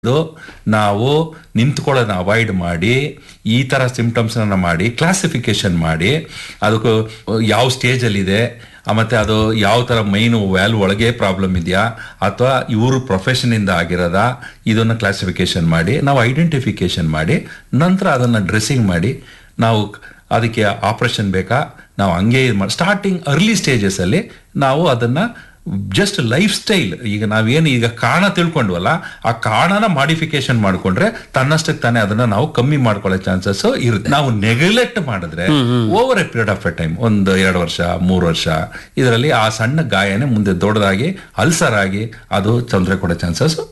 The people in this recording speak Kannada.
ಅದು ನಾವು ನಿಂತ್ಕೊಳ್ಳೋದನ್ನ ಅವಾಯ್ಡ್ ಮಾಡಿ ಈ ತರ ಸಿಂಪ್ಟಮ್ಸ್ ಮಾಡಿ ಕ್ಲಾಸಿಫಿಕೇಶನ್ ಮಾಡಿ ಅದಕ್ಕೆ ಯಾವ ಸ್ಟೇಜ್ ಅಲ್ಲಿ ಇದೆ ಆ, ಮತ್ತೆ ಅದು ಯಾವ ತರ ಮೈನ್ ವ್ಯಾಲ್ ಒಳಗೆ ಪ್ರಾಬ್ಲಮ್ ಇದೆಯಾ ಅಥವಾ ಇವರು ಪ್ರೊಫೆಷನ್ ಇಂದ ಆಗಿರೋದಾ ಇದನ್ನ ಕ್ಲಾಸಿಫಿಕೇಶನ್ ಮಾಡಿ ನಾವು ಐಡೆಂಟಿಫಿಕೇಶನ್ ಮಾಡಿ ನಂತರ ಅದನ್ನ ಡ್ರೆಸ್ಸಿಂಗ್ ಮಾಡಿ ನಾವು ಅದಕ್ಕೆ ಆಪರೇಷನ್ ಬೇಕಾ ನಾವು ಹಂಗೆ ಸ್ಟಾರ್ಟಿಂಗ್ ಅರ್ಲಿ ಸ್ಟೇಜಸ್ ಅಲ್ಲಿ ನಾವು ಅದನ್ನ ಜಸ್ಟ್ ಲೈಫ್ ಸ್ಟೈಲ್ ಈಗ ನಾವೇನು ಈಗ ಕಾರಣ ತಿಳ್ಕೊಂಡ್ವಲ್ಲ ಆ ಕಾರಣನ ಮಾಡಿಫಿಕೇಶನ್ ಮಾಡ್ಕೊಂಡ್ರೆ ತನ್ನಷ್ಟಕ್ಕೆ ತಾನೇ ಅದನ್ನ ನಾವು ಕಮ್ಮಿ ಮಾಡ್ಕೊಳ್ಳೋ ಚಾನ್ಸಸ್ ಇರುತ್ತೆ ನಾವು ನೆಗ್ಲೆಕ್ಟ್ ಮಾಡಿದ್ರೆ over a period of a time ಒಂದು ಎರಡು ವರ್ಷ ಮೂರು ವರ್ಷ ಇದರಲ್ಲಿ ಆ ಸಣ್ಣ ಗಾಯನೇ ಮುಂದೆ ದೊಡ್ಡದಾಗಿ ಅಲ್ಸರ್ ಆಗಿ ಅದು ತೊಂದರೆ ಕೊಡೋ ಚಾನ್ಸಸ್